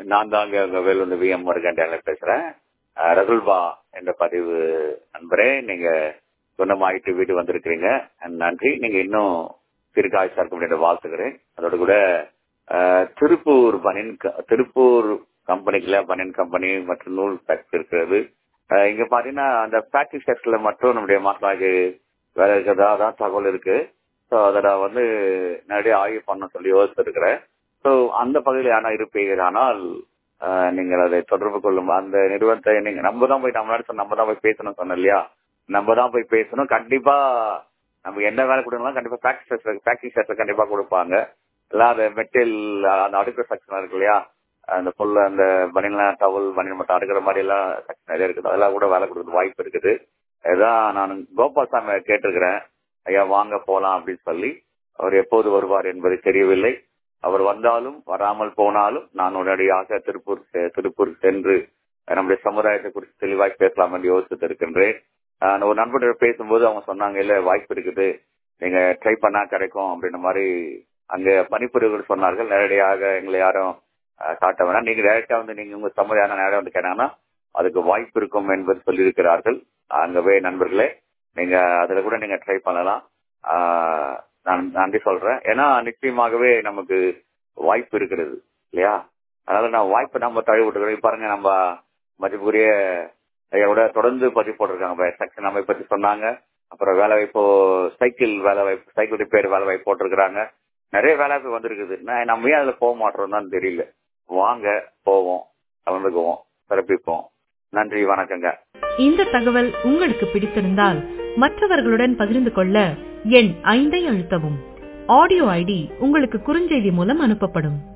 நான் தாங்க உங்க வேலூர் வி எம் முருகன் பேசுறேன் அஹ், ரகுல்பா என்ற பதிவு நண்பரே நீங்க குணமாயிட்டு வீடு வந்திருக்கிறீங்க அஹ், நன்றி நீங்க இன்னும் திருக்காய்ச்சா இருக்க முடியாத வாழ்த்துக்கிறேன் அதோட கூட அஹ், திருப்பூர் பனின் க- திருப்பூர் கம்பெனிக்குள்ள பனியன் கம்பெனி மற்றும் நூல் ஃபேக்டரி இருக்கிறது அஹ், இங்க பாத்தீங்கன்னா அந்த ஃபேக்டரி செக்டர்ல மட்டும் நம்முடைய மாசமாக்கு வேலை இருக்கிறதா தான் தகவல் இருக்கு ஸோ அதை நான் வந்து நேரடியாக ஆய்வு பண்ண சொல்லி யோசிச்சிருக்கிறேன் ஸோ அந்த பகுதியில் ஆனால் இருப்பீர்கள் ஆனால் ஆஹ், நீங்கள் அதை தொடர்பு கொள்ளும் அந்த நிறுவனத்தை நீங்க நம்ம தான் போய் நம்ம சொன்ன நம்ம தான் போய் பேசணும் சொன்னோம் இல்லையா நம்ம தான் போய் பேசணும் கண்டிப்பா நம்ம என்ன வேலை கொடுக்கலாம் கண்டிப்பா ஃபேக்டரி செக்டர் ஃபேக்டரி செக்டர் கண்டிப்பா கொடுப்பாங்க எல்லாம் அந்த மெட்டீரியல் அந்த அடுக்கிற செக்ஷன் இருக்கு இல்லையா அந்த புல் அந்த பனியன்லாம் டவல் பனியன் மட்டும் அடுக்கிற மாதிரி எல்லாம் செக்ஷன் நிறைய இருக்குது அதெல்லாம் கூட வேலை கொடுக்குறது வாய்ப்பு இருக்குது இதான் நான் கோபால்சாமி கேட்டிருக்கிறேன் ஐயா வாங்க போலாம் அப்படின்னு சொல்லி அவர் எப்போது வருவார் என்பது தெரியவில்லை அவர் வந்தாலும் வராமல் போனாலும் நான் உடனடியாக திருப்பூர் செ- திருப்பூர் சென்று நம்முடைய சமுதாயத்தை குறித்து தெளிவாய் பேசலாம் என்று யோசித்து இருக்கின்றேன் நான் ஒரு நண்பர்கள் பேசும்போது அவங்க சொன்னாங்க இல்ல வாய்ப்பு இருக்குது நீங்க ட்ரை பண்ணா கிடைக்கும் அப்படின்ற மாதிரி அங்க பணிபுரியவர்கள் சொன்னார்கள் நேரடியாக எங்களை யாரும் அஹ், காட்ட வேணாம் நீங்க டைரக்டா வந்து நீங்க உங்க சமுதாயம் நேரம் வந்து கேட்டாங்கன்னா அதுக்கு வாய்ப்பு இருக்கும் என்பது சொல்லியிருக்கிறார்கள் அங்கவே நண்பர்களே நீங்க அதுல கூட நீங்க ட்ரை பண்ணலாம் ஆஹ் நான் நன்றி சொல்றேன் ஏன்னா நிச்சயமாகவே நமக்கு வாய்ப்பு இருக்கிறது இல்லையா அதனால நான் வாய்ப்பை நம்ம தழுவி விட்டுக்கிறோம் பாருங்க நம்ம மதிப்புக்குரிய ஐயாவோட தொடர்ந்து பதிவு போட்டிருக்காங்க செக்ஷன் அமைப்பை பத்தி சொன்னாங்க அப்புறம் வேலை வாய்ப்பு சைக்கிள் வேலை வாய்ப்பு சைக்கிள் ரிப்பேர் வேலை வாய்ப்பு போட்டிருக்கிறாங்க நிறைய வேலை வாய்ப்பு வந்திருக்குது நான் நம்ம ஏன் அதுல போக மாட்டோம் தான் தெரியல வாங்க போவோம் கலந்துக்குவோம் சிறப்பிப்போம் நன்றி வணக்கங்க இந்த தகவல் உங்களுக்கு பிடித்திருந்தால் மற்றவர்களுடன் பகிர்ந்து கொள்ள எண் ஐந்தை அழுத்தவும் ஆடியோ ஐடி உங்களுக்கு குறுஞ்செய்தி மூலம் அனுப்பப்படும்